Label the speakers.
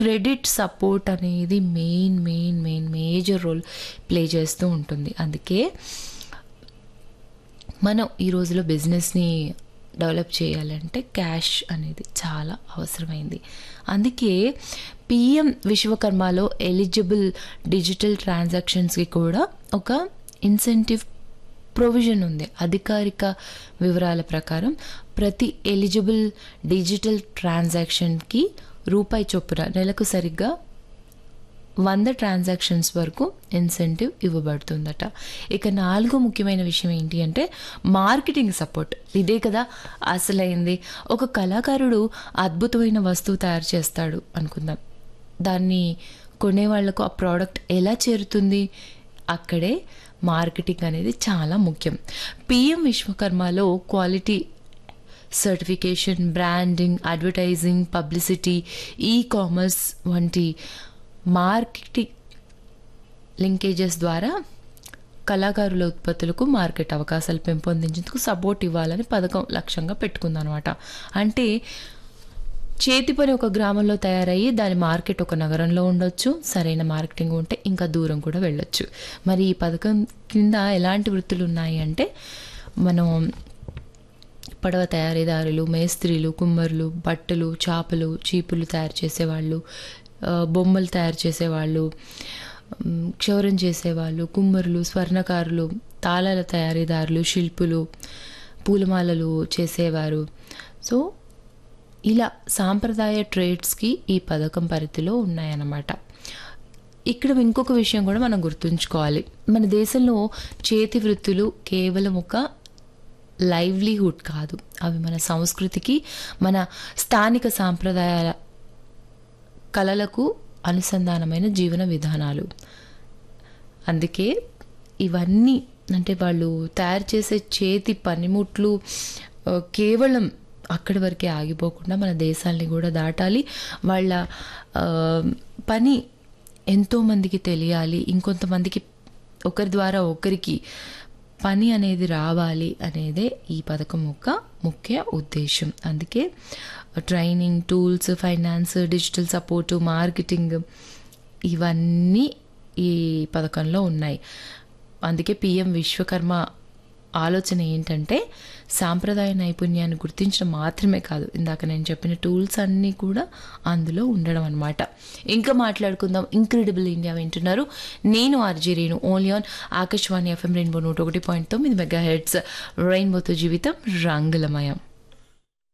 Speaker 1: credit support అనేది main main main major role play చేస్తూ ఉంటుంది అందుకే మనం ఈ రోజులో బిజినెస్ని డెవలప్ చేయాలంటే క్యాష్ అనేది చాలా అవసరమైంది అందుకే పిఎం విశ్వకర్మలో ఎలిజిబుల్ డిజిటల్ ట్రాన్సాక్షన్స్కి కూడా ఒక ఇన్సెంటివ్ ప్రొవిజన్ ఉంది అధికారిక వివరాల ప్రకారం ప్రతి ఎలిజిబుల్ డిజిటల్ ట్రాన్సాక్షన్కి రూపాయి చొప్పున నెలకు సరిగ్గా వంద ట్రాన్సాక్షన్స్ వరకు ఇన్సెంటివ్ ఇవ్వబడుతుందట ఇక నాలుగో ముఖ్యమైన విషయం ఏంటి అంటే మార్కెటింగ్ సపోర్ట్ ఇదే కదా అసలైంది ఒక కళాకారుడు అద్భుతమైన వస్తువు తయారు చేస్తాడు అనుకుందాం దాన్ని కొనేవాళ్లకు ఆ ప్రోడక్ట్ ఎలా చేరుతుంది అక్కడే మార్కెటింగ్ అనేది చాలా ముఖ్యం పిఎం విశ్వకర్మలో quality certification branding advertising publicity E commerce వంటి మార్కెటింగ్ లింకేజెస్ ద్వారా కళాకారుల ఉత్పత్తులకు మార్కెట్ అవకాశాలు పెంపొందించేందుకు సపోర్ట్ ఇవ్వాలని పథకం లక్ష్యంగా పెట్టుకుందనమాట అంటే చేతి పని ఒక గ్రామంలో తయారయ్యి దాని మార్కెట్ ఒక నగరంలో ఉండొచ్చు సరైన మార్కెటింగ్ ఉంటే ఇంకా దూరం కూడా వెళ్ళొచ్చు మరి ఈ పథకం కింద ఎలాంటి వృత్తులు ఉన్నాయి అంటే మనం పడవ తయారీదారులు మేస్త్రీలు కుమ్మరులు బట్టలు చేపలు చీపులు తయారు చేసేవాళ్ళు ఆ, బొమ్మలు తయారు చేసేవాళ్ళు మ్, క్షౌరం చేసేవాళ్ళు కుమ్మరులు స్వర్ణకారులు తాళాల తయారీదారులు శిల్పులు పూలమాలలు చేసేవారు సో ఇలా సాంప్రదాయ ట్రేడ్స్కి ఈ పథకం పరిధిలో ఉన్నాయన్నమాట ఇక్కడ ఇంకొక విషయం కూడా మనం గుర్తుంచుకోవాలి మన దేశంలో చేతి వృత్తులు కేవలం ఒక లైవ్లీహుడ్ కాదు అవి మన సంస్కృతికి మన స్థానిక సాంప్రదాయాల కళలకు అనుసంధానమైన జీవన విధానాలు అందుకే ఇవన్నీ అంటే వాళ్ళు తయారు చేసే చేతి పనిముట్లు ఆ, కేవలం అక్కడి వరకే ఆగిపోకుండా మన దేశాల్ని కూడా దాటాలి వాళ్ళ ఆ, పని ఎంతోమందికి తెలియాలి ఇంకొంతమందికి ఒకరి ద్వారా ఒకరికి పని అనేది రావాలి అనేదే ఈ పథకం యొక్క ముఖ్య ఉద్దేశం అందుకే training tools finance digital support marketing ఇవన్నీ ఈ పథకంలో ఉన్నాయి అందుకే పిఎం విశ్వకర్మ ఆలోచన ఏంటంటే సాంప్రదాయ నైపుణ్యాన్ని గుర్తించడం మాత్రమే కాదు ఇందాక నేను చెప్పిన టూల్స్ అన్నీ కూడా అందులో ఉండడం అనమాట ఇంకా మాట్లాడుకుందాం ఇంక్రెడిబుల్ ఇండియా వింటున్నారు నేను R J Renu only on Akashvani F M rainbow నూట ఒకటి పాయింట్ తొమ్మిది మెగా హెడ్స్ రెయిన్బోతో జీవితం రంగులమయం